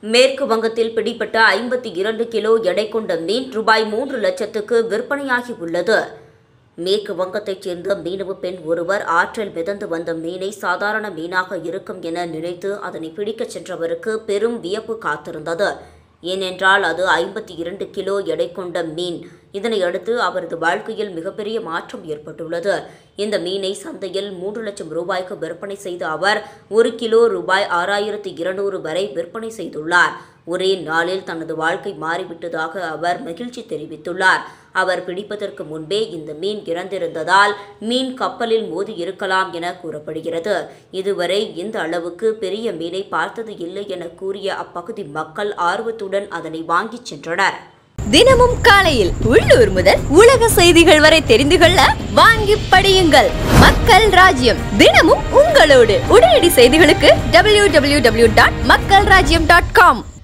மேற்கு வங்கத்தில் பிடிப்பட்ட ஐம்பத்தி இரண்டு கிலோ எடை கொண்ட மீன் ரூபாய் மூன்று லட்சத்துக்கு விற்பனையாகி உள்ளது மேற்கு வங்கத்தைச் சேர்ந்த மீனவ பெண் ஒருவர் ஆற்றில் மிதந்து வந்த மீனை சாதாரண மீனாக இருக்கும் என நினைத்து அதனை பிடிக்கச் சென்றவருக்கு பெரும் வியப்பு காத்திருந்தது ஏனென்றால் அது ஐம்பத்தி இரண்டு கிலோ எடை கொண்ட மீன் இதனை அடுத்து அவரது வாழ்க்கையில் மிகப்பெரிய மாற்றம் ஏற்பட்டுள்ளது இந்த மீனை சந்தையில் மூன்று லட்சம் ரூபாய்க்கு விற்பனை செய்த அவர் ஒரு கிலோ ரூபாய் ஆறாயிரத்தி இருநூறு வரை விற்பனை செய்துள்ளார் ஒரே நாளில் தனது வாழ்க்கை மாறிவிட்டதாக அவர் மகிழ்ச்சி தெரிவித்துள்ளார் அவர் பிடிப்பதற்கு முன்பே இந்த மீன் இறந்திருந்ததால் மீன் கப்பலில் மோதி இருக்கலாம் என கூறப்படுகிறது இதுவரை இந்த அளவுக்கு பெரிய மீனை பார்த்தது இல்லை என கூறிய அப்பகுதி மக்கள் ஆர்வத்துடன் அதனை வாங்கிச் சென்றனர் தினமும் காலையில் உள்ளூர் முதல் உலக செய்திகள் வரை தெரிந்து கொள்ள வாங்கி படியுங்கள் மக்கள் ராஜ்யம் தினமும் உங்களோடு உடனடி செய்திகளுக்கு www.மக்கள்ராஜ்யம்.com டாட் மக்கள் ராஜ்யம் டாட் காம்